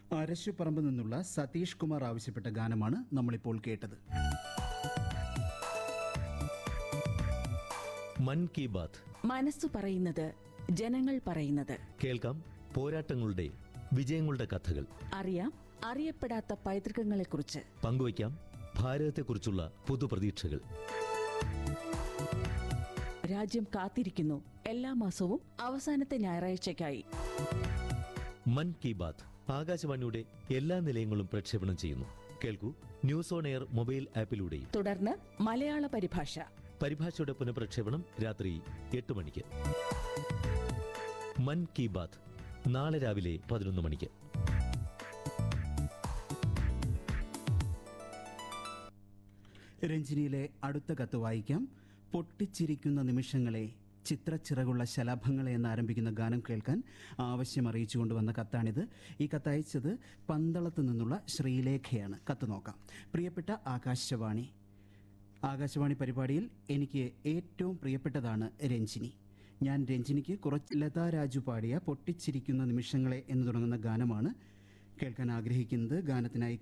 അരശുപറമ്പ് നിന്നുള്ള സതീഷ് കുമാർ ആവശ്യപ്പെട്ട ഗാനമാണ് നമ്മളിപ്പോൾ കേട്ടത് മൻ കി ബാത്ത് മനസ്സു പറയുന്നത് ജനങ്ങൾ പറയുന്നത് കേൾക്കാം പോരാട്ടങ്ങളുടെ വിജയങ്ങളുടെ കഥകൾ അറിയാം അറിയപ്പെടാത്ത പൈതൃകങ്ങളെക്കുറിച്ച് പങ്കുവയ്ക്കാം ഭാരതത്തെക്കുറിച്ചുള്ള പുതുപ്രതീക്ഷകൾ രാജ്യം കാത്തിരിക്കുന്നു എല്ലാ മാസവും അവസാനത്തെ ഞായറാഴ്ചയ്ക്കായി മൻ കി ബാത്ത് ആകാശവാണിയുടെ എല്ലാ നിലയങ്ങളും പ്രക്ഷേപണം ചെയ്യുന്നു കേൾക്കൂ ന്യൂസ് ഓൺ എയർ മൊബൈൽ ആപ്പിലൂടെയും തുടർന്ന് മലയാള പരിഭാഷ പരിഭാഷയുടെ പുനഃപ്രക്ഷേപണം രാത്രി എട്ട് മണിക്ക് മൻ കി ബാത്ത് നാളെ രാവിലെ പതിനൊന്ന് മണിക്ക് രഞ്ജിനിയിലെ അടുത്ത കത്ത് വായിക്കാം പൊട്ടിച്ചിരിക്കുന്ന നിമിഷങ്ങളെ ചിത്രച്ചിറകുള്ള ശലഭങ്ങളെ എന്ന് ആരംഭിക്കുന്ന ഗാനം കേൾക്കാൻ ആവശ്യം അറിയിച്ചുകൊണ്ട് വന്ന കത്താണിത് ഈ കത്തയച്ചത് പന്തളത്ത് നിന്നുള്ള ശ്രീലേഖയാണ് കത്ത് നോക്കാം പ്രിയപ്പെട്ട ആകാശവാണി ആകാശവാണി പരിപാടിയിൽ എനിക്ക് ഏറ്റവും പ്രിയപ്പെട്ടതാണ് രഞ്ജിനി ഞാൻ രഞ്ജിനിക്ക് കുറച്ച് ലതാ രാജു പാടിയ പൊട്ടിച്ചിരിക്കുന്ന നിമിഷങ്ങളെ എന്ന് തുടങ്ങുന്ന ഗാനമാണ് കേൾക്കാൻ ആഗ്രഹിക്കുന്നത് ഗാനത്തിനായി